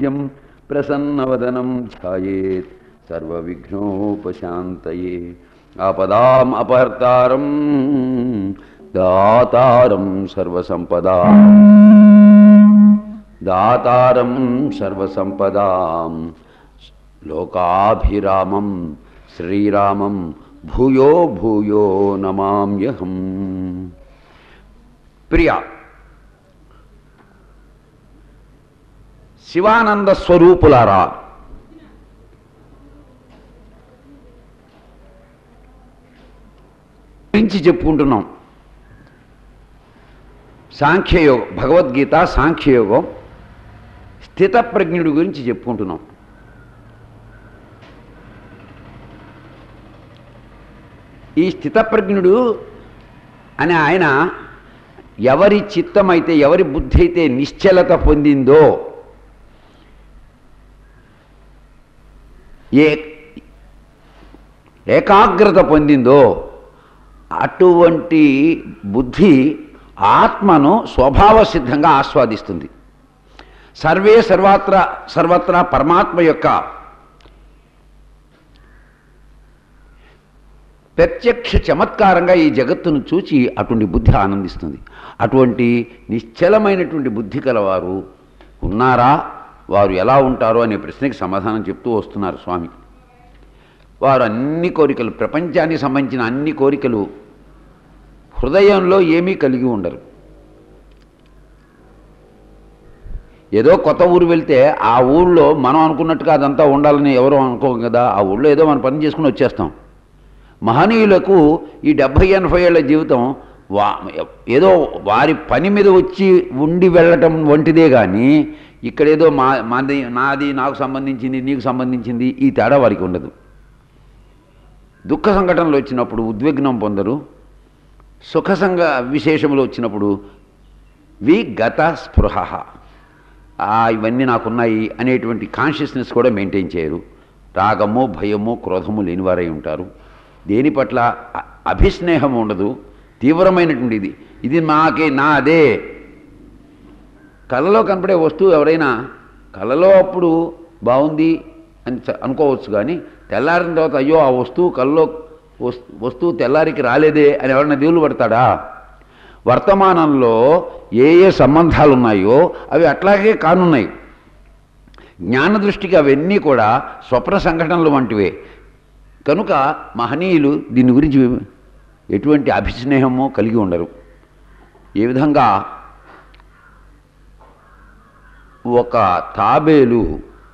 సూర్యం ప్రసన్నవదనం ఛాయేత్ సర్వవిఘ్నోపశాంతయే ఆపదాం అపహర్తారం దాతారం సర్వసంపదా దాతారం సర్వసంపదాం లోకాభిరామం శ్రీరామం భూయో భూయో నమామ్యహం ప్రియా శివానంద స్వరూపులారా గురించి చెప్పుకుంటున్నాం సాంఖ్యయోగం భగవద్గీత సాంఖ్యయోగం స్థితప్రజ్ఞుడి గురించి చెప్పుకుంటున్నాం ఈ స్థితప్రజ్ఞుడు అని ఆయన ఎవరి చిత్తమైతే ఎవరి బుద్ధి అయితే నిశ్చలత పొందిందో ఏ ఏకాగ్రత పొందిందో అటువంటి బుద్ధి ఆత్మను స్వభావ సిద్ధంగా ఆస్వాదిస్తుంది సర్వే సర్వత్ర సర్వత్రా పరమాత్మ యొక్క ప్రత్యక్ష చమత్కారంగా ఈ జగత్తును చూచి అటువంటి బుద్ధి ఆనందిస్తుంది అటువంటి నిశ్చలమైనటువంటి బుద్ధి కలవారు ఉన్నారా వారు ఎలా ఉంటారో అనే ప్రశ్నకి సమాధానం చెప్తూ వస్తున్నారు స్వామి వారు అన్ని కోరికలు ప్రపంచానికి సంబంధించిన అన్ని కోరికలు హృదయంలో ఏమీ కలిగి ఉండరు ఏదో కొత్త ఊరు వెళ్తే ఆ ఊళ్ళో మనం అనుకున్నట్టుగా అదంతా ఉండాలని ఎవరో అనుకోం కదా ఆ ఊళ్ళో ఏదో మనం పని చేసుకుని వచ్చేస్తాం మహనీయులకు ఈ డెబ్భై ఎనభై ఏళ్ళ జీవితం వా ఏదో వారి పని మీద వచ్చి ఉండి వెళ్ళటం వంటిదే కానీ ఇక్కడేదో మా మాది నాది నాకు సంబంధించింది నీకు సంబంధించింది ఈ తేడా వారికి ఉండదు దుఃఖ సంఘటనలు వచ్చినప్పుడు ఉద్విగ్నం పొందరు సుఖ సంఘ విశేషములు వచ్చినప్పుడు వి గత స్పృహ ఆ, ఇవన్నీ నాకున్నాయి అనేటువంటి కాన్షియస్నెస్ కూడా మెయింటైన్ చేయరు రాగము భయము క్రోధము లేనివారై ఉంటారు దేని పట్ల అ- అభిస్నేహం ఉండదు తీవ్రమైనటువంటి ఇది ఇది మాకే నా అదే కళలో కనపడే వస్తువు ఎవరైనా కళలో అప్పుడు బాగుంది అని చ- అనుకోవచ్చు కానీ తెల్లారిన తర్వాత అయ్యో ఆ వస్తువు కళ్ళలో వస్- వస్తువు తెల్లారికి రాలేదే అని ఎవరైనా దేవులు పడతాడా వర్తమానంలో ఏ ఏ సంబంధాలు ఉన్నాయో అవి అట్లాగే కానున్నాయి జ్ఞాన దృష్టికి అవన్నీ కూడా స్వప్న సంఘటనలు వంటివే కనుక మహనీయులు దీని గురించి ఎటువంటి అభిస్నేహము కలిగి ఉండరు ఏ విధంగా ఒక తాబేలు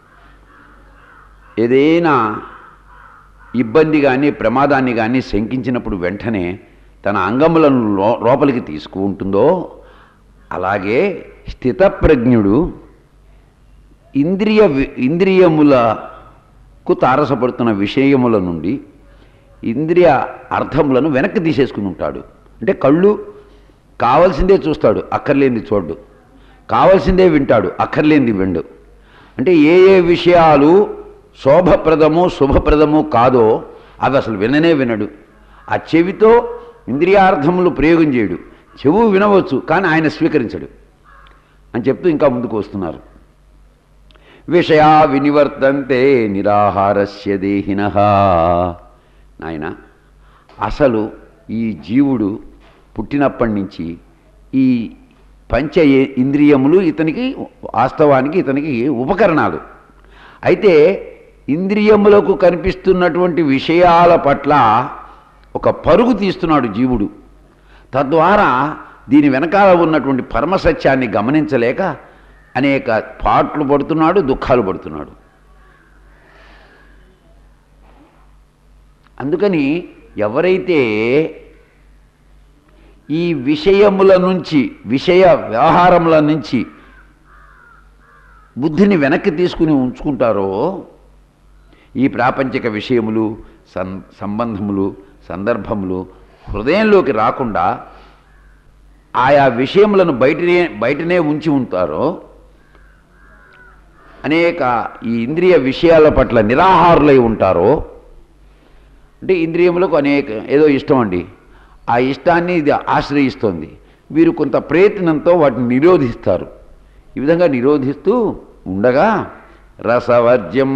ఏదైనా ఇబ్బంది కానీ ప్రమాదాన్ని కానీ శంకించినప్పుడు వెంటనే తన అంగములను లో లోపలికి తీసుకుంటుందో అలాగే స్థితప్రజ్ఞుడు ఇంద్రియ వి- ఇంద్రియములకు తారసపడుతున్న విషయముల నుండి ఇంద్రియ అర్థములను వెనక్కి తీసేసుకుని ఉంటాడు అంటే కళ్ళు కావలసిందే చూస్తాడు అక్కర్లేనిది చూడు కావలసిందే వింటాడు అక్కర్లేనిది విండు అంటే ఏ ఏ విషయాలు శోభప్రదము శుభప్రదము కాదో అవి అసలు విననే వినడు ఆ చెవితో ఇంద్రియార్థములు ప్రయోగం చేయడు చెవు వినవచ్చు కానీ ఆయన స్వీకరించడు అని చెప్తూ ఇంకా ముందుకు వస్తున్నారు విషయా వినివర్తంతే నిరాహారస్య దేహిన నాయన అసలు ఈ జీవుడు పుట్టినప్పటి నుంచి ఈ పంచ ఏ- ఇంద్రియములు ఇతనికి వాస్తవానికి ఇతనికి ఉపకరణాలు అయితే ఇంద్రియములకు కనిపిస్తున్నటువంటి విషయాల పట్ల ఒక పరుగు తీస్తున్నాడు జీవుడు తద్వారా దీని వెనకాల ఉన్నటువంటి పరమసత్యాన్ని గమనించలేక అనేక పాట్లు పడుతున్నాడు దుఃఖాలు పడుతున్నాడు అందుకని ఎవరైతే ఈ విషయముల నుంచి విషయ వ్యవహారముల నుంచి బుద్ధిని వెనక్కి తీసుకుని ఉంచుకుంటారో ఈ ప్రాపంచిక విషయములు సం సంబంధములు సందర్భములు హృదయంలోకి రాకుండా ఆయా విషయములను బయటనే బయటనే ఉంచి ఉంటారో అనేక ఈ ఇంద్రియ విషయాల పట్ల నిరాహారులై ఉంటారో అంటే ఇంద్రియములకు అనేక ఏదో ఇష్టం అండి ఆ ఇష్టాన్ని ఇది ఆశ్రయిస్తోంది వీరు కొంత ప్రయత్నంతో వాటిని నిరోధిస్తారు ఈ విధంగా నిరోధిస్తూ ఉండగా రసవర్జ్యం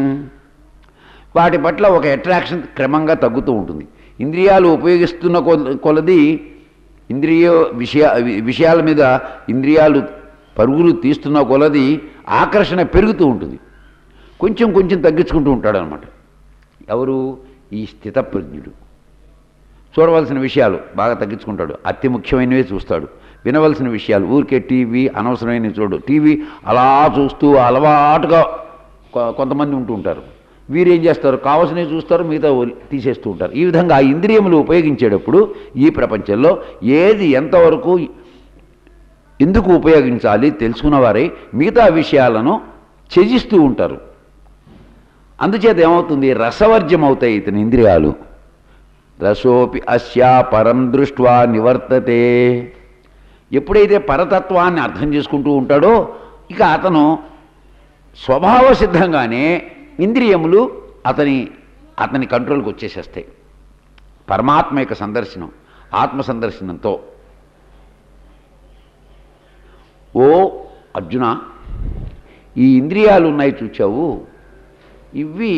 వాటి పట్ల ఒక అట్రాక్షన్ క్రమంగా తగ్గుతూ ఉంటుంది ఇంద్రియాలు ఉపయోగిస్తున్న కొల- కొలది ఇంద్రియ విషయ వి- విషయాల మీద ఇంద్రియాలు పరుగులు తీస్తున్న కొలది ఆకర్షణ పెరుగుతూ ఉంటుంది కొంచెం కొంచెం తగ్గించుకుంటూ ఉంటాడు అనమాట ఎవరు ఈ స్థితప్రజ్ఞుడు చూడవలసిన విషయాలు బాగా తగ్గించుకుంటాడు అతి ముఖ్యమైనవే చూస్తాడు వినవలసిన విషయాలు ఊరికే టీవీ అనవసరమైనవి చూడు టీవీ అలా చూస్తూ అలవాటుగా కొ- కొంతమంది ఉంటూ ఉంటారు వీరేం చేస్తారు కావలసినవి చూస్తారు మిగతా వదిలి- తీసేస్తూ ఉంటారు ఈ విధంగా ఆ ఇంద్రియములు ఉపయోగించేటప్పుడు ఈ ప్రపంచంలో ఏది ఎంతవరకు ఎందుకు ఉపయోగించాలి తెలుసుకున్న వారే మిగతా విషయాలను త్యజిస్తూ ఉంటారు అందుచేత ఏమవుతుంది రసవర్జ్యం అవుతాయి ఇతని ఇంద్రియాలు రసోపి అస్యా పరం దృష్ట్వా నివర్తతే ఎప్పుడైతే పరతత్వాన్ని అర్థం చేసుకుంటూ ఉంటాడో ఇక అతను స్వభావ సిద్ధంగానే ఇంద్రియములు అతని అతని కంట్రోల్కి వచ్చేసేస్తాయి పరమాత్మ యొక్క సందర్శనం ఆత్మ సందర్శనంతో ఓ అర్జున ఈ ఇంద్రియాలు ఉన్నాయి చూచావు ఇవి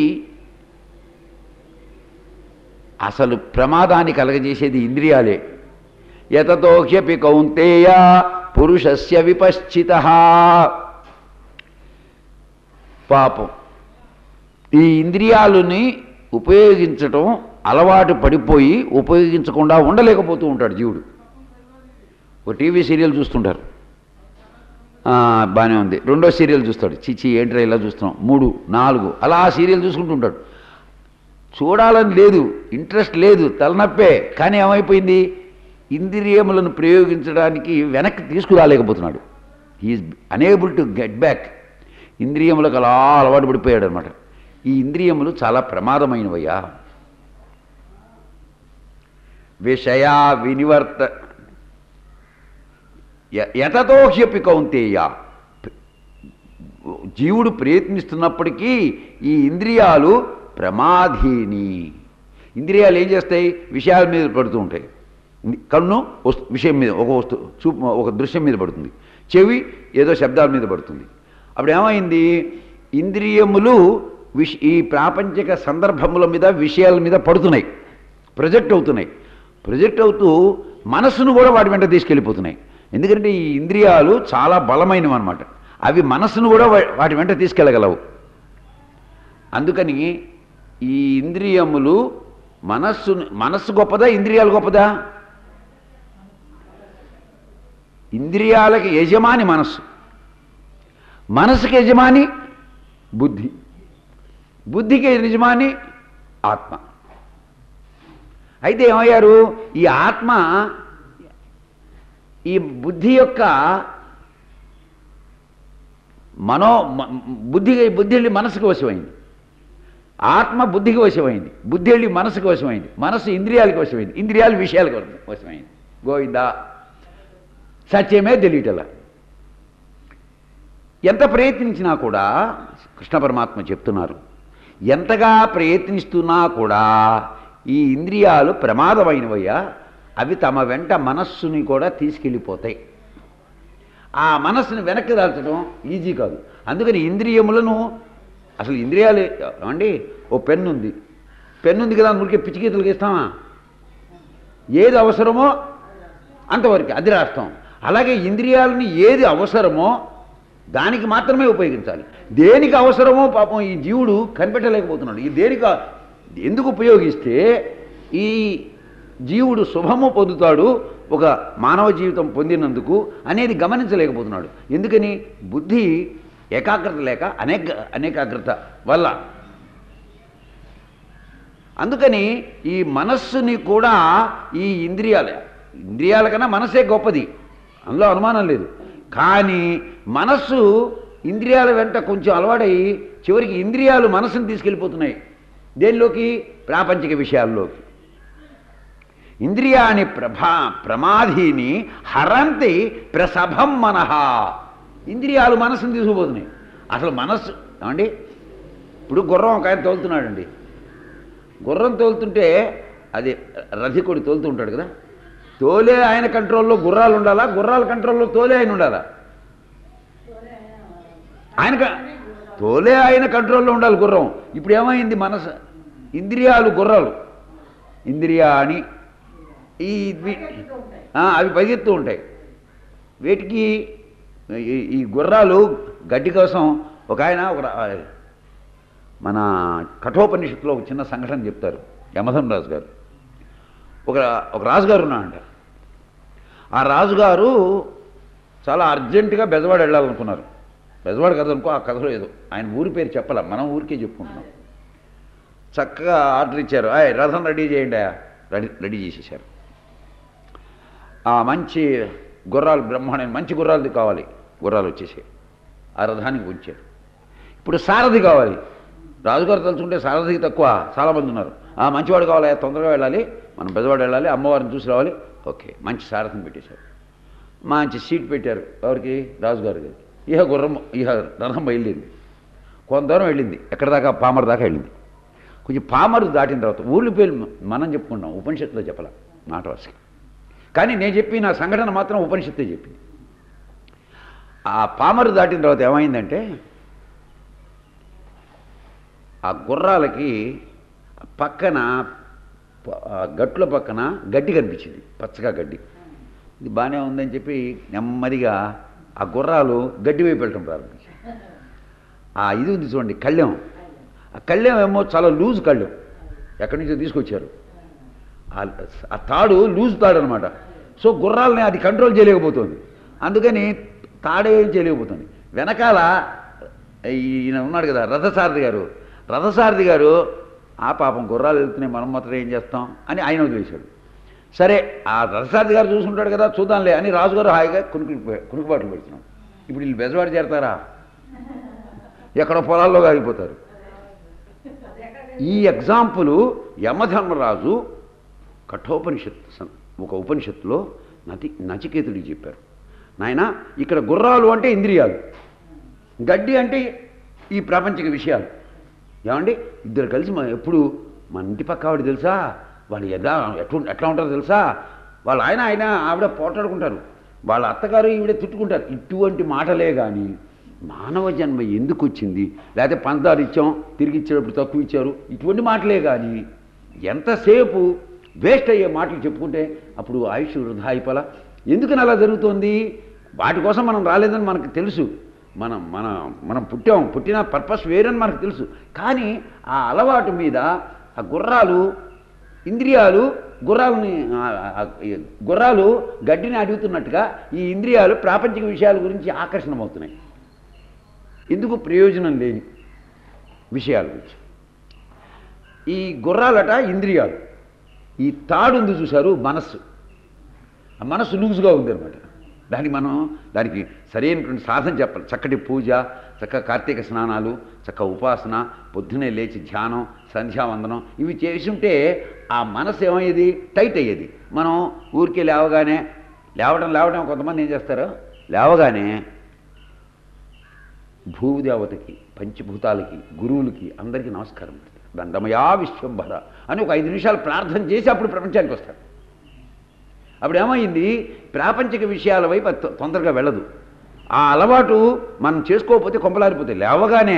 అసలు ప్రమాదాన్ని కలగజేసేది ఇంద్రియాలే యతతోహ్యపి కౌంతేయ పురుషస్య విపశ్చిత పాపం ఈ ఇంద్రియాలని ఉపయోగించటం అలవాటు పడిపోయి ఉపయోగించకుండా ఉండలేకపోతూ ఉంటాడు జీవుడు ఒక టీవీ సీరియల్ చూస్తుంటారు ఆ, బాగానే ఉంది రెండో సీరియల్ చూస్తాడు చిచి ఏంట్రా ఇలా చూస్తున్నాం మూడు నాలుగు అలా ఆ సీరియల్ చూసుకుంటూ ఉంటాడు చూడాలని లేదు ఇంట్రెస్ట్ లేదు తలనొప్పే కానీ ఏమైపోయింది ఇంద్రియములను ప్రయోగించడానికి వెనక్కి తీసుకురాలేకపోతున్నాడు he is unable to get back ఇంద్రియములకు అలా అలవాటు పడిపోయాడు అనమాట ఈ ఇంద్రియములు చాలా ప్రమాదమైనవయ్యా విషయా వినివర్త య- యతతోహ్యపి కౌంతేయ జీవుడు ప్రయత్నిస్తున్నప్పటికీ ఈ ఇంద్రియాలు ప్రమాధీని ఇంద్రియాలు ఏం చేస్తాయి విషయాల మీద పడుతూ ఉంటాయి కన్ను వస్తు విషయం మీద ఒక వస్తు చూపు ఒక దృశ్యం మీద పడుతుంది చెవి ఏదో శబ్దాల మీద పడుతుంది అప్పుడు ఏమైంది ఇంద్రియములు విష ఈ ప్రాపంచిక సందర్భముల మీద విషయాల మీద పడుతున్నాయి ప్రొజెక్ట్ అవుతున్నాయి ప్రొజెక్ట్ అవుతూ మనస్సును కూడా వాటి వెంట తీసుకెళ్ళిపోతున్నాయి ఎందుకంటే ఈ ఇంద్రియాలు చాలా బలమైనవి అనమాట అవి మనస్సును కూడా వా- వాటి వెంట తీసుకెళ్ళగలవు అందుకని ఈ ఇంద్రియములు మనస్సు మనస్సు గొప్పదా ఇంద్రియాలు గొప్పదా ఇంద్రియాలకి యజమాని మనస్సు మనసుకి యజమాని బుద్ధి బుద్ధికి యజమాని ఆత్మ అయితే ఏమయ్యారు ఈ ఆత్మ ఈ బుద్ధి యొక్క మనో మ- బుద్ధి బుద్ధి వెళ్ళి మనసుకు వశమైంది ఆత్మ బుద్ధికి వశమైంది బుద్ధి వెళ్ళి మనసుకు వశమైంది మనసు ఇంద్రియాలకు వశమైంది ఇంద్రియాలు విషయాలకు వశమైంది గోవిందా సత్యమే తెలియటలా ఎంత ప్రయత్నించినా కూడా కృష్ణ పరమాత్మ చెప్తున్నారు ఎంతగా ప్రయత్నిస్తున్నా కూడా ఈ ఇంద్రియాలు ప్రమాదమైనవయ్యా అవి తమ వెంట మనస్సుని కూడా తీసుకెళ్ళిపోతాయి ఆ మనస్సుని వెనక్కి దాల్చడం ఈజీ కాదు అందుకని ఇంద్రియములను అసలు ఇంద్రియాలు అండి ఓ పెన్ను ఉంది పెన్ను ఉంది కదా మురికి పిచ్చి గీతలు గీస్తామా ఏది అవసరమో అంతవరకు అది రాస్తాం అలాగే ఇంద్రియాలని ఏది అవసరమో దానికి మాత్రమే ఉపయోగించాలి దేనికి అవసరమో పాపం ఈ జీవుడు కనిపెట్టలేకపోతున్నాడు ఈ దేనికి ఎందుకు ఉపయోగిస్తే ఈ జీవుడు శుభము పొందుతాడు ఒక మానవ జీవితం పొందినందుకు అనేది గమనించలేకపోతున్నాడు ఎందుకని బుద్ధి ఏకాగ్రత లేక అనేక అనేకాగ్రత వల్ల అందుకని ఈ మనస్సుని కూడా ఈ ఇంద్రియాలే ఇంద్రియాల కన్నా మనసే గొప్పది అందులో అనుమానం లేదు కానీ మనస్సు ఇంద్రియాల వెంట కొంచెం అలవాడై చివరికి ఇంద్రియాలు మనస్సుని తీసుకెళ్ళిపోతున్నాయి దేనిలోకి ప్రాపంచిక విషయాల్లోకి ఇంద్రియాని ప్రభా ప్రమాధీని హరంతి ప్రసభం మనహ ఇంద్రియాలు మనస్సును తీసుకుపోతున్నాయి అసలు మనస్సు ఏమండి ఇప్పుడు గుర్రం ఒక ఆయన తోలుతున్నాడండి గుర్రం తోలుతుంటే అది రథికుడు తోలుతూ ఉంటాడు కదా తోలే ఆయన కంట్రోల్లో గుర్రాలు ఉండాలా గుర్రాల కంట్రోల్లో తోలే ఆయన ఉండాలా ఆయన క- తోలే ఆయన కంట్రోల్లో ఉండాలి గుర్రం ఇప్పుడు ఏమైంది మనసు ఇంద్రియాలు గుర్రాలు ఇంద్రియాని ఈ వీ- ఆ, అవి పరిగెత్తూ ఉంటాయి వీటికి ఈ- ఈ గుర్రాలు గడ్డి కోసం ఒక ఆయన ఒక రా- మన కఠోపనిషత్తులో ఒక చిన్న సంఘటన చెప్తారు యమధం రాజు గారు ఒక ఒక రాజుగారు ఉన్నాడంట ఆ రాజుగారు చాలా అర్జెంటుగా బెజవాడ వెళ్ళాలనుకున్నారు బెజవాడ కథ అనుకో ఆ కథలో ఏదో ఆయన ఊరి పేరు చెప్పాల మనం ఊరికే చెప్పుకుంటున్నాం చక్కగా ఆర్డర్ ఇచ్చారు ఆయ్ రథం రెడీ చేయండి ఆయా." రెడీ రెడీ చేసేసారు ఆ మంచి గుర్రాలు బ్రహ్మాండ మంచి గుర్రాలది కావాలి గుర్రాలు వచ్చేసాయి ఆ రథానికి ఉంచారు ఇప్పుడు సారథి కావాలి రాజుగారు తలుచుకుంటే సారథికి తక్కువ చాలామంది ఉన్నారు ఆ మంచివాడు కావాలి తొందరగా వెళ్ళాలి మనం పెద్దవాడు వెళ్ళాలి అమ్మవారిని చూసి రావాలి ఓకే మంచి సారథిని పెట్టేశారు మంచి సీట్ పెట్టారు ఎవరికి రాజుగారు గారికి ఇహ గుర్రం ఇహ రథం బయలుదేరింది కొంత దూరం వెళ్ళింది ఎక్కడ దాకా పామర్ దాకా వెళ్ళింది కొంచెం పామరు దాటిన తర్వాత ఊళ్ళు పేరు మనం చెప్పుకున్నాం ఉపనిషత్తులో చెప్పాల మాట వరుసకి కానీ నేను చెప్పిన సంఘటన మాత్రం ఉపనిషత్తే చెప్పింది ఆ పామరు దాటిన తర్వాత ఏమైందంటే ఆ గుర్రాలకి పక్కన ప- ఆ గట్ల పక్కన గడ్డి కనిపించింది పచ్చగా గడ్డి ఇది బాగానే ఉందని చెప్పి నెమ్మదిగా ఆ గుర్రాలు గడ్డి వైపు వెళ్ళటం ప్రారంభించాయి ఆ ఇది ఉంది చూడండి కళ్ళెం ఆ కళ్ళెం ఏమో చాలా లూజ్ కళ్ళెం ఎక్కడి నుంచో తీసుకొచ్చారు ఆ- ఆ తాడు లూజ్ తాడు అనమాట సో గుర్రాలని అది కంట్రోల్ చేయలేకపోతుంది అందుకని తాడే చేయలేకపోతుంది వెనకాల ఈయన ఉన్నాడు కదా రథసారథి గారు రథసారథి గారు ఆ పాపం గుర్రాలు వెళ్తున్నాయి మనం మాత్రం ఏం చేస్తాం అని ఆయన వదిలేశాడు సరే ఆ రథసారథి గారు చూసుకుంటాడు కదా చూద్దాంలే అని రాజుగారు హాయిగా కునుకు కునుకుబాట్లు పెడుతున్నాం ఇప్పుడు వీళ్ళు బెజవాడు చేరతారా ఎక్కడో పొలాల్లో ఆగిపోతారు ఈ ఎగ్జాంపుల్ యమధర్మరాజు కఠోపనిషత్తు సం- ఒక ఉపనిషత్తులో నటి నచికేతుడికి చెప్పారు నాయన ఇక్కడ గుర్రాలు అంటే ఇంద్రియాలు గడ్డి అంటే ఈ ప్రాపంచిక విషయాలు ఏమండి ఇద్దరు కలిసి మన ఎప్పుడు మన ఇంటి పక్క ఆవిడ తెలుసా వాళ్ళు ఎలా ఎట్లా ఎట్లా ఉంటారో తెలుసా వాళ్ళ ఆయన ఆయన ఆవిడ పోటాడుకుంటారు వాళ్ళ అత్తగారు ఈవిడ తిట్టుకుంటారు ఇటువంటి మాటలే కానీ మానవ జన్మ ఎందుకు వచ్చింది లేకపోతే పంచదార ఇచ్చాం తిరిగి ఇచ్చేటప్పుడు తక్కువ ఇచ్చారు ఇటువంటి మాటలే కానీ ఎంతసేపు వేస్ట్ అయ్యే మాటలు చెప్పుకుంటే అప్పుడు ఆయుష్ వృధా అయిపోలా ఎందుకని అలా జరుగుతోంది వాటి కోసం మనం రాలేదని మనకు తెలుసు మనం మన మనం పుట్టాం పుట్టిన పర్పస్ వేరని మనకు తెలుసు కానీ ఆ అలవాటు మీద ఆ గుర్రాలు ఇంద్రియాలు గుర్రాలని ఆ- ఆ- ఈ గుర్రాలు గడ్డిని అడుగుతున్నట్టుగా ఈ ఇంద్రియాలు ప్రాపంచిక విషయాల గురించి ఆకర్షణమవుతున్నాయి ఎందుకు ప్రయోజనం లేని విషయాల గురించి ఈ గుర్రాలట ఇంద్రియాలు ఈ తాడు ఉంది చూశారు మనస్సు ఆ మనస్సు లూజుగా ఉంది అనమాట దానికి మనం దానికి సరైనటువంటి సాధన చెప్పాలి చక్కటి పూజ చక్క కార్తీక స్నానాలు చక్క ఉపాసన పొద్దునే లేచి ధ్యానం సంధ్యావందనం ఇవి చేసి ఉంటే ఆ మనసు ఏమయ్యేది టైట్ అయ్యేది మనం ఊరికే లేవగానే లేవడం లేవడం కొంతమంది ఏం చేస్తారు లేవగానే భూదేవతకి పంచభూతాలకి గురువులకి అందరికీ నమస్కారం పెడతారు దండమయా విశ్వంభర అని ఒక ఐదు నిమిషాలు ప్రార్థన చేసి అప్పుడు ప్రపంచానికి వస్తారు అప్పుడు ఏమైంది ప్రాపంచిక విషయాల వైపు అది తొ- తొందరగా వెళ్ళదు ఆ అలవాటు మనం చేసుకోకపోతే కొంపలారిపోతాయి లేవగానే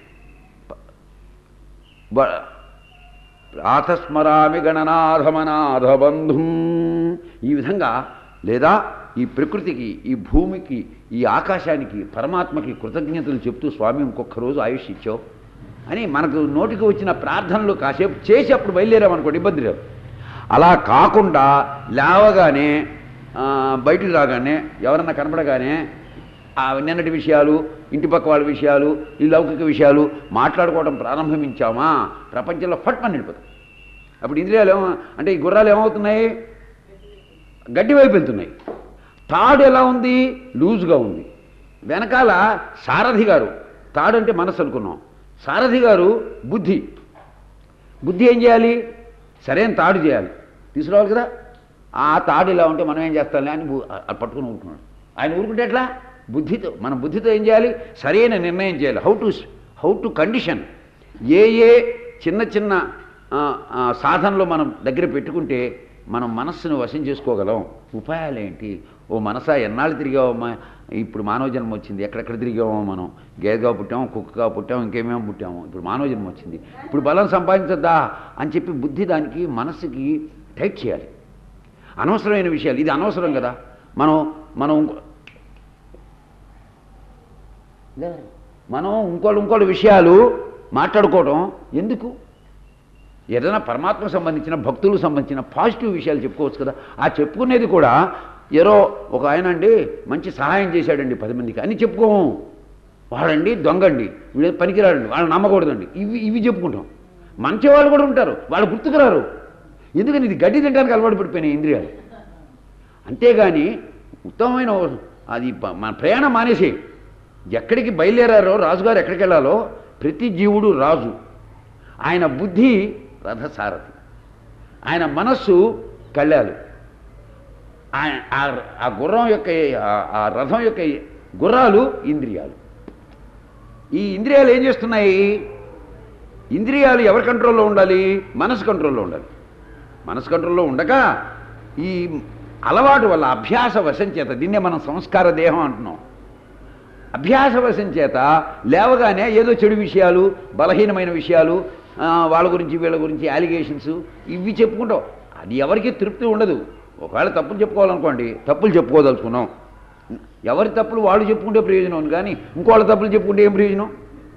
బ- ప్రాతస్మరామి గణనాథమనాథ బంధుం ఈ విధంగా లేదా ఈ ప్రకృతికి ఈ భూమికి ఈ ఆకాశానికి పరమాత్మకి కృతజ్ఞతలు చెప్తూ స్వామి ఇంకొక రోజు ఆయుష్ ఇచ్చావు అని మనకు నోటికి వచ్చిన ప్రార్థనలు కాసేపు చేసి అప్పుడు బయలుదేరామనుకోండి ఇబ్బంది లేదు అలా కాకుండా లేవగానే ఆ, బయటికి రాగానే ఎవరన్నా కనపడగానే ఆ నిన్నటి విషయాలు ఇంటి పక్క వాళ్ళ విషయాలు ఈ లౌకిక విషయాలు మాట్లాడుకోవడం ప్రారంభించామా ప్రపంచంలో ఫట్ మన వెళ్ళిపోతాం అప్పుడు ఇంద్రియాలు ఏమో అంటే ఈ గుర్రాలు ఏమవుతున్నాయి గడ్డి వైపు వెళ్తున్నాయి తాడు ఎలా ఉంది లూజ్గా ఉంది వెనకాల సారథి గారు తాడు అంటే మనసు అనుకున్నాం సారథి గారు బుద్ధి బుద్ధి ఏం చేయాలి సరైన తాడు చేయాలి తీసుకురావాలి కదా ఆ తాడు ఇలా ఉంటే మనం ఏం చేస్తాంలే అని బు- ఆ- పట్టుకుని ఊరుకున్నాడు ఆయన ఊరుకుంటే ఎట్లా బుద్ధితో మన బుద్ధితో ఏం చేయాలి సరైన నిర్ణయం చేయాలి how to how to condition a a చిన్న చిన్న ఆ, ఆ, సాధనలు మనం దగ్గర పెట్టుకుంటే మనం మనస్సును వశం చేసుకోగలం ఉపాయాలు ఏంటి ఓ మనసా ఎన్నాళ్ళు తిరిగావమ్మా ఇప్పుడు మానవ జన్మ వచ్చింది ఎక్కడెక్కడ తిరిగామో మనం గేదెగా పుట్టాము కుక్కగా పుట్టాము ఇంకేమేమో పుట్టాము ఇప్పుడు మానవ జన్మ వచ్చింది ఇప్పుడు బలం సంపాదించద్దా అని చెప్పి బుద్ధి దానికి మనసుకి టైట్ చేయాలి అనవసరమైన విషయాలు ఇది అనవసరం కదా మనం మనం ఇంకో- లే, మనం ఇంకోళ్ళు ఇంకోళ్ళ విషయాలు మాట్లాడుకోవడం ఎందుకు ఏదైనా పరమాత్మకు సంబంధించిన భక్తులకు సంబంధించిన పాజిటివ్ విషయాలు చెప్పుకోవచ్చు కదా ఆ చెప్పుకునేది కూడా ఏరో ఒక ఆయన అండి మంచి సహాయం చేశాడండి పది మందికి అని చెప్పుకోము వాడండి దొంగండి వీడు పనికిరాడండి వాళ్ళని నమ్మకూడదండి ఇవి ఇవి చెప్పుకుంటాం మంచి వాళ్ళు కూడా ఉంటారు వాళ్ళు గుర్తుకురారు ఎందుకని ఇది గడ్డి తినడానికి అలవాటు పడిపోయినాయి ఇంద్రియాలు అంతేగాని ఉత్తమమైన ఓ- అది ప- మన ప్రయాణం మానేసి ఎక్కడికి బయలుదేరారో రాజుగారు ఎక్కడికి వెళ్ళాలో ప్రతి జీవుడు రాజు ఆయన బుద్ధి రథసారథి ఆయన మనస్సు కళ్యాలు ఆయన ఆ- ఆ గుర్రం యొక్క ఆ- ఆ రథం యొక్క గుర్రాలు ఇంద్రియాలు ఈ ఇంద్రియాలు ఏం చేస్తున్నాయి ఇంద్రియాలు ఎవరి కంట్రోల్లో ఉండాలి మనసు కంట్రోల్లో ఉండాలి మనసు కంట్రోల్లో ఉండక ఈ అలవాటు వల్ల అభ్యాస వశం చేత దీన్నే మనం సంస్కార దేహం అంటున్నాం అభ్యాస వశం చేత లేవగానే ఏదో చెడు విషయాలు బలహీనమైన విషయాలు ఆ, వాళ్ళ గురించి వీళ్ళ గురించి అలిగేషన్స్ ఇవి చెప్పుకుంటాం అది ఎవరికి తృప్తి ఉండదు ఒకవేళ తప్పులు చెప్పుకోవాలనుకోండి తప్పులు చెప్పుకోదలుచుకున్నాం ఎవరి తప్పులు వాళ్ళు చెప్పుకుంటే ప్రయోజనం కానీ ఇంకోళ్ళ తప్పులు చెప్పుకుంటే ఏం ప్రయోజనం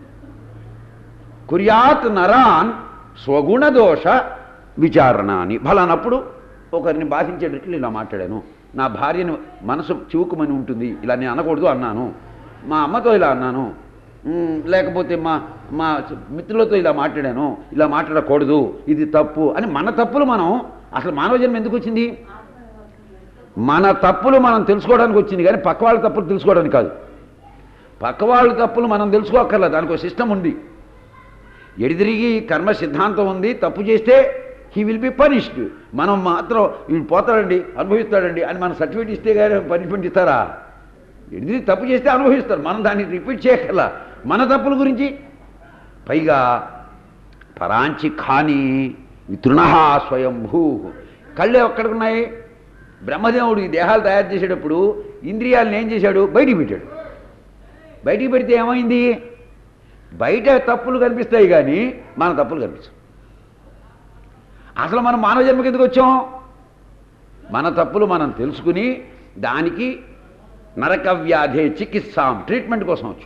కుర్యాత్ నరాన్ స్వగుణదోష విచారణ అని ఫలానప్పుడు ఒకరిని బాధించేటట్లు ఇలా మాట్లాడాను నా భార్యను మనసు చివుకుమని ఉంటుంది ఇలా నేను అనకూడదు అన్నాను మా అమ్మతో ఇలా అన్నాను మ్, లేకపోతే మా మా మిత్రులతో ఇలా మాట్లాడాను ఇలా మాట్లాడకూడదు ఇది తప్పు అని మన తప్పులు మనం అసలు మానవ జన్మ ఎందుకు వచ్చింది మన తప్పులు మనం తెలుసుకోవడానికి వచ్చింది కానీ పక్క వాళ్ళ తప్పులు తెలుసుకోవడానికి కాదు పక్క వాళ్ళ తప్పులు మనం తెలుసుకోక్కర్లేదు దానికి ఒక సిస్టమ్ ఉంది ఎడిదిరిగి కర్మ సిద్ధాంతం ఉంది తప్పు చేస్తే హీ విల్ బి పనిష్డ్ మనం మాత్రం వీడు పోతాడండి అనుభవిస్తాడండి అని మనం సర్టిఫికేట్ ఇస్తే కానీ పనిష్మెంట్ ఇస్తారా ఎడిదిరి తప్పు చేస్తే అనుభవిస్తారు మనం దాన్ని రిపీట్ చేయక్కర్లా మన తప్పుల గురించి పైగా పరాంచి ఖాని తృణ స్వయంభూ కళ్ళు ఎక్కడికున్నాయి బ్రహ్మదేవుడు ఈ దేహాలు తయారు చేసేటప్పుడు ఇంద్రియాలను ఏం చేశాడు బయటికి పెట్టాడు బయటికి పెడితే ఏమైంది బయట తప్పులు కనిపిస్తాయి కానీ మన తప్పులు కనిపించవు అసలు మనం మానవ జన్మకి ఎందుకు వచ్చాం మన తప్పులు మనం తెలుసుకుని దానికి నరక వ్యాధే చికిత్సాం ట్రీట్మెంట్ కోసం వచ్చాం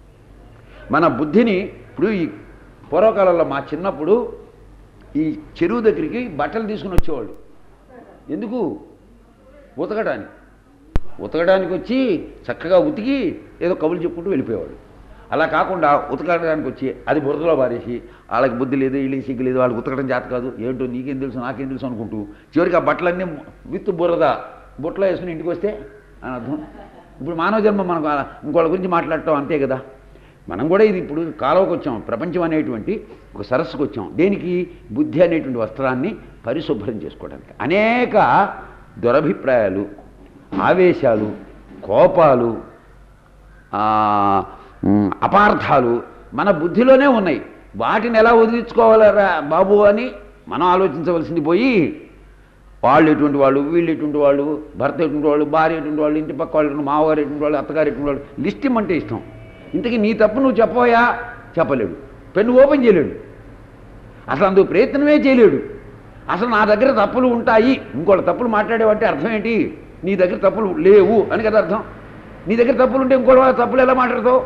మన బుద్ధిని ఇప్పుడు ఈ పూర్వకాలంలో మా చిన్నప్పుడు ఈ చెరువు దగ్గరికి బట్టలు తీసుకుని వచ్చేవాళ్ళు ఎందుకు ఉతకడానికి ఉతకడానికి వచ్చి చక్కగా ఉతికి ఏదో కబులు చెప్పుకుంటూ వెళ్ళిపోయేవాడు అలా కాకుండా ఉతకడానికి వచ్చి అది బురదలో పారేసి వాళ్ళకి బుద్ధి లేదు వీళ్ళకి సిగ్గు లేదు వాళ్ళకి ఉతకడం చేత కాదు ఏంటో నీకేం తెలుసు నాకేం తెలుసు అనుకుంటూ చివరికి ఆ బట్టలన్నీ విత్ బురద బుట్టలో వేసుకుని ఇంటికి వస్తే అని అర్థం ఇప్పుడు మానవ జన్మ మనకు అలా ఇంకోళ్ళ గురించి మాట్లాడటం అంతే కదా మనం కూడా ఇది ఇప్పుడు కాలువకు వచ్చాం ప్రపంచం అనేటువంటి ఒక సరస్సుకు వచ్చాం దేనికి బుద్ధి అనేటువంటి వస్త్రాన్ని పరిశుభ్రం చేసుకోవడానికి అనేక దురభిప్రాయాలు ఆవేశాలు కోపాలు ఆ, మ్, అపార్థాలు మన బుద్ధిలోనే ఉన్నాయి వాటిని ఎలా వదిలించుకోవాలరా బాబు అని మనం ఆలోచించవలసింది పోయి వాళ్ళు ఎటువంటి వాళ్ళు వీళ్ళు ఎటువంటి వాళ్ళు భర్త ఎటువంటి వాళ్ళు భార్య ఎటువంటి వాళ్ళు ఇంటి పక్క వాళ్ళు మామగారు ఎటువంటి వాళ్ళు అత్తగారు ఎటువంటి వాళ్ళు లిస్ట్ ఇమ్మంటే ఇష్టం ఇంతకీ నీ తప్పు నువ్వు చెప్పవయా చెప్పలేడు పెన్ను ఓపెన్ చేయలేడు అసలు అందుకు ప్రయత్నమే చేయలేడు అసలు నా దగ్గర తప్పులు ఉంటాయి ఇంకోళ్ళ తప్పులు మాట్లాడేవంటే అర్థం ఏంటి నీ దగ్గర తప్పులు లేవు అని కదా అర్థం నీ దగ్గర తప్పులు ఉంటే ఇంకోటి వాళ్ళ తప్పులు ఎలా మాట్లాడతావు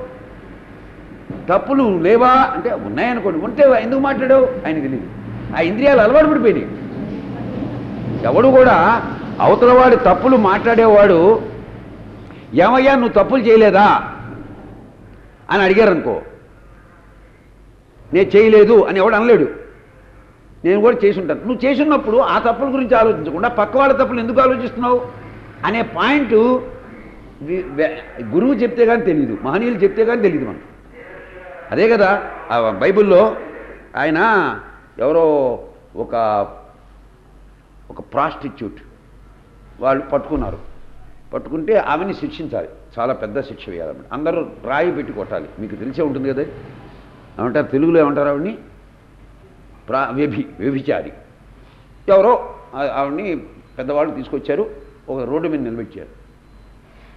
తప్పులు లేవా అంటే ఉన్నాయనుకోండి ఉంటే ఎందుకు మాట్లాడావు ఆయన తెలియదు ఆ ఇంద్రియాలు అలవాటు పడిపోయినాయి ఎవడు కూడా అవతలవాడి తప్పులు మాట్లాడేవాడు ఏమయ్యా నువ్వు తప్పులు చేయలేదా అని అడిగారు అనుకో నేను చేయలేదు అని ఎవడు అనలేడు నేను కూడా చేసి ఉంటాను నువ్వు చేసి ఉన్నప్పుడు ఆ తప్పుల గురించి ఆలోచించకుండా పక్క వాళ్ళ తప్పులు ఎందుకు ఆలోచిస్తున్నావు అనే పాయింట్ వి- వె- గురువు చెప్తే కానీ తెలియదు మహనీయులు చెప్తే కానీ తెలియదు మనకు అదే కదా ఆ బైబిల్లో ఆయన ఎవరో ఒక ఒక ప్రాస్టిట్యూట్ వాళ్ళు పట్టుకున్నారు పట్టుకుంటే ఆమెని శిక్షించాలి చాలా పెద్ద శిక్ష వేయాలన్నమాట అందరూ రాయి పెట్టి కొట్టాలి మీకు తెలిసే ఉంటుంది కదా ఏమంటారు తెలుగులో ఏమంటారు ఆవిడ్ని ప్రా వ్యభి వ్యభిచారి ఎవరో ఆ- ఆవిడ్ని పెద్దవాళ్ళు తీసుకొచ్చారు ఒక రోడ్డు మీద నిలబెట్టారు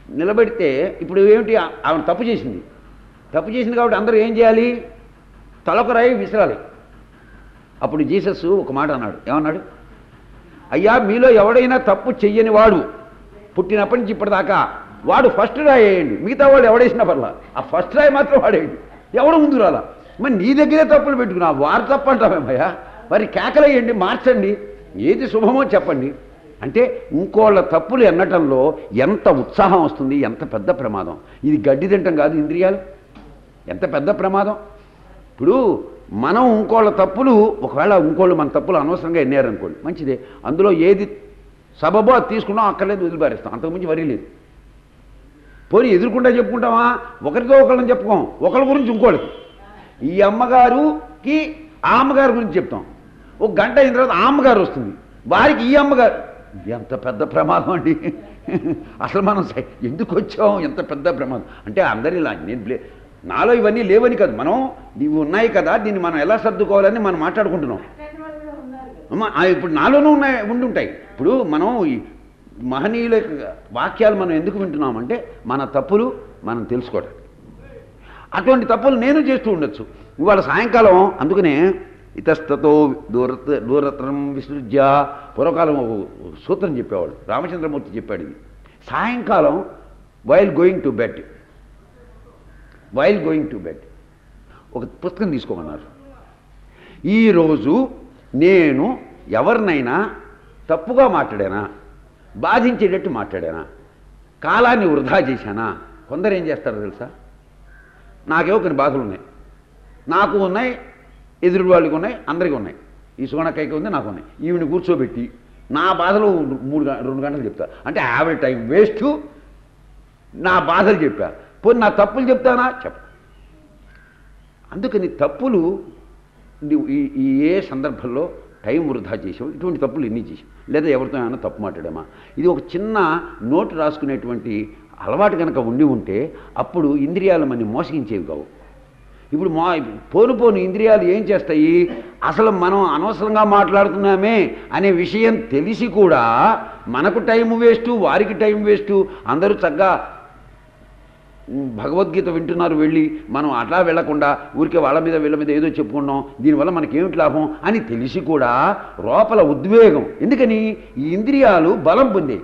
నిలబెడితే ఇప్పుడు ఏమిటి ఆ- ఆమె తప్పు చేసింది తప్పు చేసింది కాబట్టి అందరూ ఏం చేయాలి తలొక రాయి విసరాలి అప్పుడు జీసస్ ఒక మాట అన్నాడు ఏమన్నాడు అయ్యా మీలో ఎవడైనా తప్పు చెయ్యని వాడు పుట్టినప్పటి నుంచి ఇప్పటిదాకా వాడు ఫస్ట్ రాయి వేయండి మిగతా వాడు ఎవడేసినా పర్లా ఆ ఫస్ట్ రాయి మాత్రం వాడేయండి ఎవడు ముందు రాలా మరి నీ దగ్గరే తప్పులు పెట్టుకున్నా వారు తప్పు అంటామేమయ్యా మరి కేకలేయండి మార్చండి ఏది శుభమో చెప్పండి అంటే ఇంకోళ్ళ తప్పులు ఎన్నటంలో ఎంత ఉత్సాహం వస్తుంది ఎంత పెద్ద ప్రమాదం ఇది గడ్డి తింటం కాదు ఇంద్రియాలు ఎంత పెద్ద ప్రమాదం ఇప్పుడు మనం ఇంకోళ్ళ తప్పులు ఒకవేళ ఇంకోళ్ళు మన తప్పులు అనవసరంగా ఎన్నేరనుకోండి మంచిదే అందులో ఏది సబబో అది తీసుకున్నాం అక్కర్లేదు వదిలిపారేస్తాం అంతకుమించి వరీ లేదు పోనీ ఎదురుకుండా చెప్పుకుంటామా ఒకరితో ఒకళ్ళని చెప్పుకోం ఒకరి గురించి ఇంకోళ్ళకి ఈ అమ్మగారుకి ఆ అమ్మగారి గురించి చెప్తాం ఒక గంట అయిన తర్వాత ఆ అమ్మగారు వస్తుంది వారికి ఈ అమ్మగారు ఎంత పెద్ద ప్రమాదం అండి అసలు మనం సై- ఎందుకు వచ్చాం ఎంత పెద్ద ప్రమాదం అంటే అందరిలా నేను బ్లే- నాలో ఇవన్నీ లేవని కాదు మనం ఇవి ఉన్నాయి కదా దీన్ని మనం ఎలా సర్దుకోవాలని మనం మాట్లాడుకుంటున్నాం అమ్మ, ఆ ఇప్పుడు నాలోనూ ఉన్నాయి ఉండి ఉంటాయి ఇప్పుడు మనం ఈ మహనీయుల యొక్క వాక్యాలు మనం ఎందుకు వింటున్నామంటే మన తప్పులు మనం తెలుసుకోవడం అటువంటి తప్పులు నేను చేస్తూ ఉండొచ్చు ఇవాళ సాయంకాలం అందుకనే ఇతస్తతో దూరత దూరత్రం విసృజ్య పూర్వకాలం ఒక ఒక సూత్రం చెప్పేవాడు రామచంద్రమూర్తి చెప్పాడు ఇది సాయంకాలం while going to bed while going to bed ఒక పుస్తకం తీసుకోమన్నారు ఈరోజు నేను ఎవరినైనా తప్పుగా మాట్లాడానా బాధించేటట్టు మాట్లాడానా కాలాన్ని వృధా చేశానా కొందరు ఏం చేస్తారో తెలుసా నాకేవో కొన్ని బాధలు ఉన్నాయి నాకు ఉన్నాయి ఎదురు వాళ్ళకి ఉన్నాయి అందరికీ ఉన్నాయి ఈ సుగణక్కయ్యకి ఉంది నాకు ఉన్నాయి ఈవిని కూర్చోబెట్టి నా బాధలు మూడు గ- రెండు గంటలు చెప్తా అంటే ఆవిడ టైం వేస్ట్ నా బాధలు చెప్పా పోనీ నా తప్పులు చెప్తానా చెప్ప అందుకని తప్పులు నువ్వు ఈ ఈ ఏ సందర్భంలో టైం వృధా చేసావు ఇటువంటి తప్పులు ఎన్ని చేసావు లేదా ఎవరితో ఏమైనా తప్పు మాట్లాడామా ఇది ఒక చిన్న నోటు రాసుకునేటువంటి అలవాటు కనుక ఉండి ఉంటే అప్పుడు ఇంద్రియాలు మన మోసగించేవి కావు ఇప్పుడు మా పోను పోను ఇంద్రియాలు ఏం చేస్తాయి అసలు మనం అనవసరంగా మాట్లాడుతున్నామే అనే విషయం తెలిసి కూడా మనకు టైం వేస్ట్ వారికి టైం వేస్ట్ అందరూ చక్కగా ఉమ్, భగవద్గీత వింటున్నారు వెళ్ళి మనం అట్లా వెళ్లకుండా ఊరికే వాళ్ళ మీద వీళ్ళ మీద ఏదో చెప్పుకున్నాం దీనివల్ల మనకేమిటి లాభం అని తెలిసి కూడా లోపల ఉద్వేగం ఎందుకని ఈ ఇంద్రియాలు బలం పొందే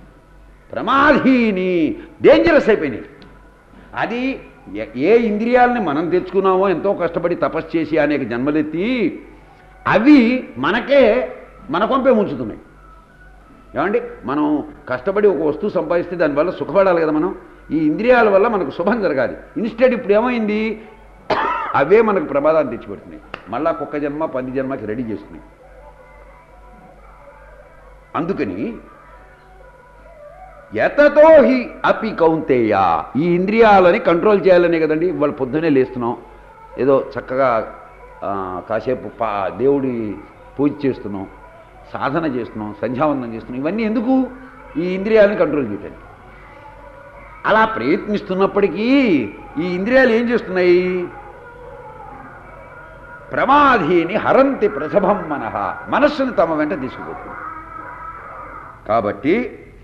ప్రమాధీని డేంజరస్ అయిపోయినాయి అది ఏ- ఏ ఇంద్రియాలని మనం తెచ్చుకున్నామో ఎంతో కష్టపడి తపస్సు చేసి అనేక జన్మలెత్తి అవి మనకే మన కొంపే ఉంచుతున్నాయి ఏమండి మనం కష్టపడి ఒక వస్తువు సంపాదిస్తే దానివల్ల సుఖపడాలి కదా మనం ఈ ఇంద్రియాల వల్ల మనకు శుభం జరగాలి ఇన్స్టెడ్ ఇప్పుడు ఏమైంది అవే మనకు ప్రమాదాన్ని తెచ్చిపెడుతున్నాయి మళ్ళా కుక్క జన్మ పంది జన్మకి రెడీ చేస్తున్నాయి అందుకని ఎతతో హి అపి కౌంతేయ ఈ ఇంద్రియాలని కంట్రోల్ చేయాలనే కదండి ఇవాళ పొద్దునే లేస్తున్నాం ఏదో చక్కగా ఆ, కాసేపు పా దేవుడి పూజ చేస్తున్నాం సాధన చేస్తున్నాం సంధ్యావందనం చేస్తున్నాం ఇవన్నీ ఎందుకు ఈ ఇంద్రియాలని కంట్రోల్ చేయడానికి అలా ప్రయత్నిస్తున్నప్పటికీ ఈ ఇంద్రియాలు ఏం చేస్తున్నాయి ప్రమాధీని హరంతి ప్రసభం మనః మనస్సుని తమ వెంట తీసుకుపోతుంది కాబట్టి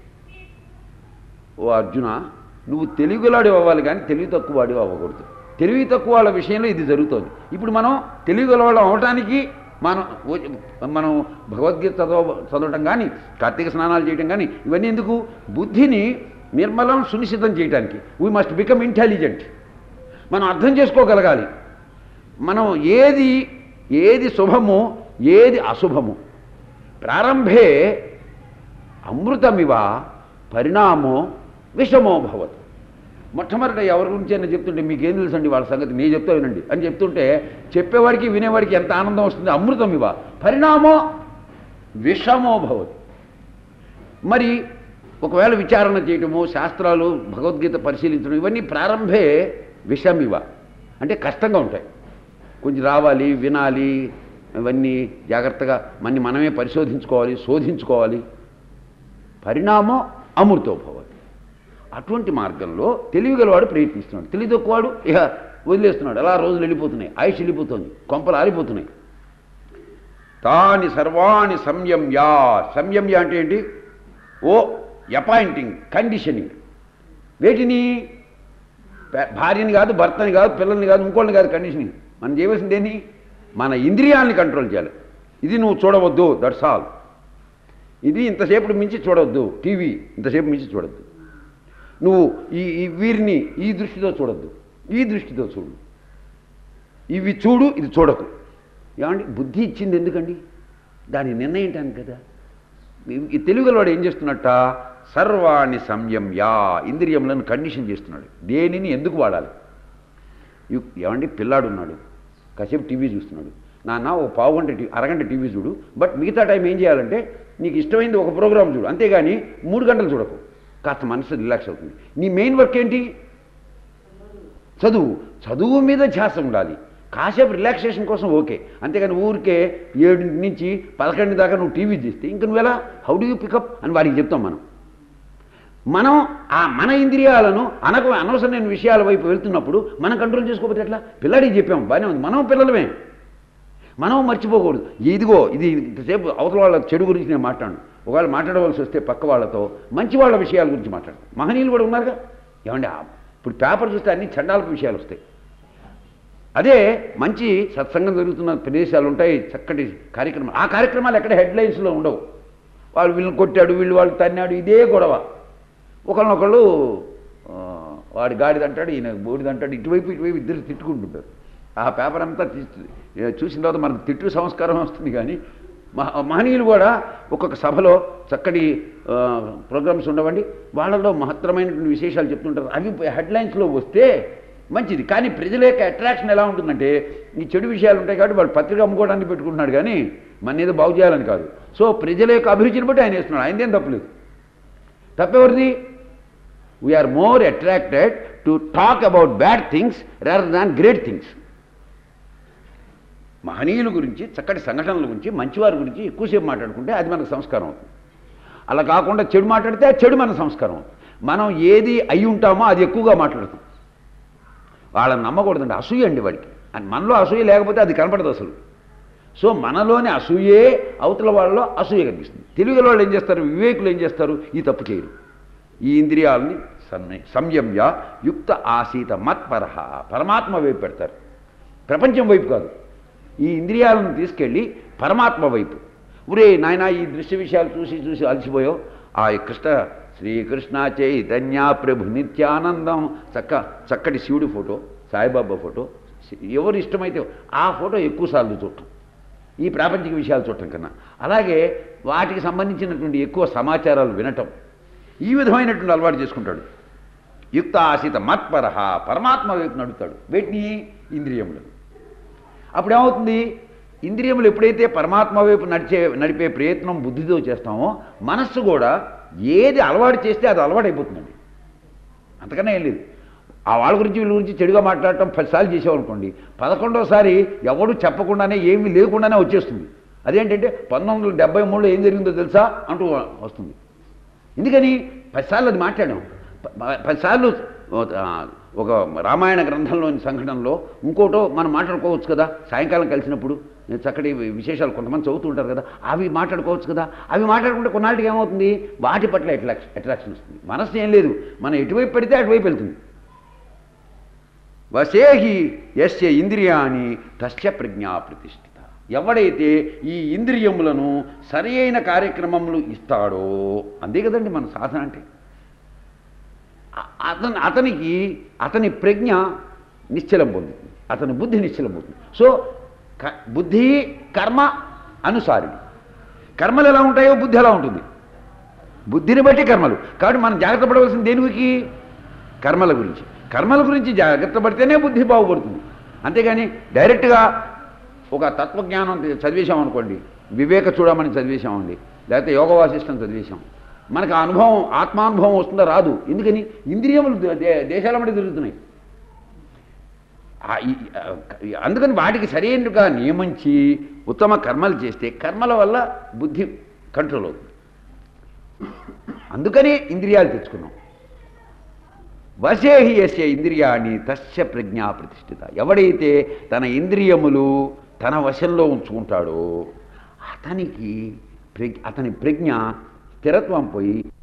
ఓ అర్జున నువ్వు తెలివిలాడి అవ్వాలి కానీ తెలివి తక్కువ వాడి అవ్వకూడదు తెలివి తక్కువ వాళ్ళ విషయంలో ఇది జరుగుతోంది ఇప్పుడు మనం తెలివి గలవాళ్ళం అవటానికి మనం ఓ- మనం భగవద్గీత చదవ చదవటం కానీ కార్తీక స్నానాలు చేయటం కానీ ఇవన్నీ ఎందుకు బుద్ధిని నిర్మలం సునిశ్చితం చేయడానికి వీ మస్ట్ బికమ్ ఇంటెలిజెంట్ మనం అర్థం చేసుకోగలగాలి మనం ఏది ఏది శుభము ఏది అశుభము ప్రారంభే అమృతమివ పరిణామో విషమో భవత్ మొట్టమొదట ఎవరి గురించి అయినా చెప్తుంటే మీకేం తెలుసండి వాళ్ళ సంగతి నేను చెప్తా వినండి అని చెప్తుంటే చెప్పేవాడికి వినేవాడికి ఎంత ఆనందం వస్తుంది అమృతం ఇవ పరిణామో విషమో భవత్ మరి ఒకవేళ విచారణ చేయటము శాస్త్రాలు భగవద్గీత పరిశీలించడం ఇవన్నీ ప్రారంభే విషమివ అంటే కష్టంగా ఉంటాయి కొంచెం రావాలి వినాలి ఇవన్నీ జాగ్రత్తగా మన్ని మనమే పరిశోధించుకోవాలి శోధించుకోవాలి పరిణామం అమృతో భవతి అటువంటి మార్గంలో తెలివిగలవాడు ప్రయత్నిస్తున్నాడు తెలివి తక్కువవాడు ఇక వదిలేస్తున్నాడు అలా రోజులు వెళ్ళిపోతున్నాయి ఆయుష్ వెళ్ళిపోతుంది కొంపలు ఆరిపోతున్నాయి తాని సర్వాణి సంయమ్యా సంయమ్య అంటే ఏంటి ఓ అపాయింటింగ్ కండిషనింగ్ వేటిని పే- భార్యని కాదు భర్తని కాదు పిల్లల్ని కాదు ఇంకోళ్ళని కాదు కండిషన్ మనం చేయవలసింది ఏంటి మన ఇంద్రియాలని కంట్రోల్ చేయాలి ఇది నువ్వు చూడవద్దు దట్స్ ఆల్ ఇది ఇంతసేపు మించి చూడవద్దు టీవీ ఇంతసేపు మించి చూడొద్దు నువ్వు ఈ ఈ వీరిని ఈ దృష్టితో చూడొద్దు ఈ దృష్టితో చూడు ఇవి చూడు ఇది చూడకు ఏమండి బుద్ధి ఇచ్చింది ఎందుకండి దాని నిర్ణయించడానికి కదా ఈ- ఈ తెలుగులోడు ఏం చేస్తున్నట్ట సర్వాణి సంయమ్యా ఇంద్రియములను కండిషన్ చేస్తున్నాడు దేనిని ఎందుకు వాడాలి యు- ఏమండి పిల్లాడు ఉన్నాడు కాసేపు టీవీ చూస్తున్నాడు నాన్న ఓ పావు గంట టీ అరగంట టీవీ చూడు బట్ మిగతా టైం ఏం చేయాలంటే నీకు ఇష్టమైంది ఒక ప్రోగ్రామ్ చూడు అంతేగాని మూడు గంటలు చూడకు కాస్త మనసు రిలాక్స్ అవుతుంది నీ మెయిన్ వర్క్ ఏంటి చదువు చదువు మీద ధ్యాస ఉండాలి కాసేపు రిలాక్సేషన్ కోసం ఓకే అంతేగాని ఊరికే ఏడింటి నుంచి పదకొండు దాకా నువ్వు టీవీ చూస్తే ఇంక నువ్వు ఎలా హౌ డూ యూ పికప్ అని వాడికి చెప్తాం మనం మనం ఆ మన ఇంద్రియాలను అనకు అనవసరమైన విషయాల వైపు వెళ్తున్నప్పుడు మనం కంట్రోల్ చేసుకోకపోతే ఎట్లా పిల్లాడికి చెప్పాం బాగానే ఉంది మనం పిల్లలమే మనం మర్చిపోకూడదు ఇదిగో ఇది ఇంతసేపు అవతల వాళ్ళ చెడు గురించి నేను మాట్లాడను ఒకవేళ మాట్లాడవలసి వస్తే పక్క వాళ్ళతో మంచి వాళ్ళ విషయాల గురించి మాట్లాడు మహనీయులు కూడా ఉన్నారుగా ఏమండి ఆ- ఇప్పుడు పేపర్ చూస్తే అన్ని చండాలపు విషయాలు వస్తాయి అదే మంచి సత్సంగం జరుగుతున్న ప్రదేశాలు ఉంటాయి చక్కటి కార్యక్రమాలు ఆ కార్యక్రమాలు ఎక్కడ హెడ్లైన్స్లో ఉండవు వాళ్ళు వీళ్ళని కొట్టాడు వీళ్ళు వాళ్ళు తన్నాడు ఇదే గొడవ ఒకళ్ళనొకళ్ళు ఆ, వాడి గాడిద అంటాడు ఈయన బోడిది అంటాడు ఇటువైపు ఇటువైపు ఇద్దరు తిట్టుకుంటుంటారు ఆ పేపర్ అంతా తీసి- ఏ, చూసిన తర్వాత మనకు తిట్టు సంస్కారం వస్తుంది కానీ మహ మహనీయులు కూడా ఒక్కొక్క సభలో చక్కటి ఆ, ప్రోగ్రామ్స్ ఉండవండి వాళ్ళలో మహత్తరమైనటువంటి విశేషాలు చెప్తుంటారు అవి హెడ్లైన్స్లో వస్తే మంచిది కానీ ప్రజల యొక్క అట్రాక్షన్ ఎలా ఉంటుందంటే ఈ చెడు విషయాలు ఉంటాయి కాబట్టి వాళ్ళు పత్రిక అమ్ముకోవడానికి పెట్టుకుంటున్నాడు కానీ మన ఏదో బాగు చేయాలని కాదు సో ప్రజల యొక్క అభిరుచిని బట్టి ఆయన వేస్తున్నాడు ఆయనదేం తప్పలేదు తప్పెవరిది we're more attracted to talk about bad things rather than great things మహనీయుల గురించి చక్కటి సంఘటనల గురించి మంచివారి గురించి ఎక్కువసేపు మాట్లాడుకుంటే అది మనకు సంస్కారం అవుతుంది అలా కాకుండా చెడు మాట్లాడితే ఆ చెడు మన సంస్కారం అవుతుంది మనం ఏది అయి ఉంటామో అది ఎక్కువగా మాట్లాడతాం వాళ్ళని నమ్మకూడదండి అసూయ అండి వాడికి అని మనలో అసూయ లేకపోతే అది కనపడదు అసలు సో మనలోని అసూయే అవతల వాళ్ళలో అసూయ కనిపిస్తుంది తెలుగులో వాళ్ళు ఏం చేస్తారు వివేకులు ఏం చేస్తారు ఈ తప్పు చేయరు ఈ ఇంద్రియాలని సమ్య- సంయమ్య యుక్త ఆసీత మత్పరహ పరమాత్మ వైపు పెడతారు ప్రపంచం వైపు కాదు ఈ ఇంద్రియాలను తీసుకెళ్ళి పరమాత్మ వైపు ఒరే నాయనా ఈ దృశ్య విషయాలు చూసి చూసి అలసిపోయావు ఆ కృష్ణ శ్రీకృష్ణ చైతన్య ప్రభు నిత్యానందం చక్క చక్కటి శివుడి ఫోటో సాయిబాబా ఫోటో ఎవరు ఇష్టమైతే ఆ ఫోటో ఎక్కువసార్లు చూడటం ఈ ప్రాపంచిక విషయాలు చూడటం కన్నా అలాగే వాటికి సంబంధించినటువంటి ఎక్కువ సమాచారాలు వినటం ఈ విధమైనటువంటి అలవాటు చేసుకుంటాడు యుక్త ఆశిత మత్పరహ పరమాత్మ వైపు నడుపుతాడు వీటిని ఇంద్రియములు అప్పుడు ఏమవుతుంది ఇంద్రియములు ఎప్పుడైతే పరమాత్మ వైపు నడిచే నడిపే ప్రయత్నం బుద్ధితో చేస్తామో మనస్సు కూడా ఏది అలవాటు చేస్తే అది అలవాటు అయిపోతుందండి అంతకన్నా ఏం లేదు ఆ వాళ్ళ గురించి వీళ్ళ గురించి చెడుగా మాట్లాడటం పదిసార్లు చేసామనుకోండి పదకొండోసారి ఎవడు చెప్పకుండానే ఏమీ లేకుండానే వచ్చేస్తుంది అదేంటంటే పంతొమ్మిది వందల డెబ్బై మూడులో ఏం జరిగిందో తెలుసా అంటూ వస్తుంది ఎందుకని పదిసార్లు అది మాట్లాడాం ప- ప- పదిసార్లు ఆ, ఒక రామాయణ గ్రంథంలోని సంఘటనలో ఇంకోటో మనం మాట్లాడుకోవచ్చు కదా సాయంకాలం కలిసినప్పుడు చక్కటి విశేషాలు కొంతమంది చదువుతూ ఉంటారు కదా అవి మాట్లాడుకోవచ్చు కదా అవి మాట్లాడుకుంటే కొన్నాళ్ళకి ఏమవుతుంది వాటి పట్ల అట్రాక్షన్ అట్రాక్షన్ వస్తుంది మనస్సు ఏం లేదు మనం ఎటువైపు పెడితే అటువైపు వెళ్తుంది వసేహి యస్య ఇంద్రియాని తస్య ప్రజ్ఞా ప్రతిష్ఠిత ఎవడైతే ఈ ఇంద్రియములను సరి అయిన కార్యక్రమములు ఇస్తాడో అంతే కదండి మన సాధన అంటే అ- అతను అతనికి అతని ప్రజ్ఞ నిశ్చలం పొందుతుంది అతని బుద్ధి నిశ్చలం పొందుతుంది సో క- బుద్ధి కర్మ అనుసారిణి కర్మలు ఎలా ఉంటాయో బుద్ధి ఎలా ఉంటుంది బుద్ధిని బట్టి కర్మలు కాబట్టి మనం జాగ్రత్త పడవలసింది దేనికి కర్మల గురించి కర్మల గురించి జాగ్రత్త పడితేనే బుద్ధి బాగుపడుతుంది అంతేగాని డైరెక్ట్గా ఒక తత్వజ్ఞానం చదివేశాం అనుకోండి వివేక చూడమని చదివేశామండి లేకపోతే యోగ వాసిష్టం చదివేశాం మనకు ఆ అనుభవం ఆత్మానుభవం వస్తుందో రాదు ఎందుకని ఇంద్రియములు దే- దే- దేశాల మధ్య తిరుగుతున్నాయి ఆ ఈ- ఆ, అందుకని వాటికి సరైనగా నియమించి ఉత్తమ కర్మలు చేస్తే కర్మల వల్ల బుద్ధి కంట్రోల్ అవుతుంది అందుకనే ఇంద్రియాలు తెచ్చుకున్నాం వశేహి యస్య ఇంద్రియాన్ని తస్య ప్రజ్ఞా ప్రతిష్ఠిత ఎవడైతే తన ఇంద్రియములు తన వశంలో ఉంచుకుంటాడో అతనికి ప్రజ్ఞ అతని ప్రజ్ఞ స్థిరత్వం పోయి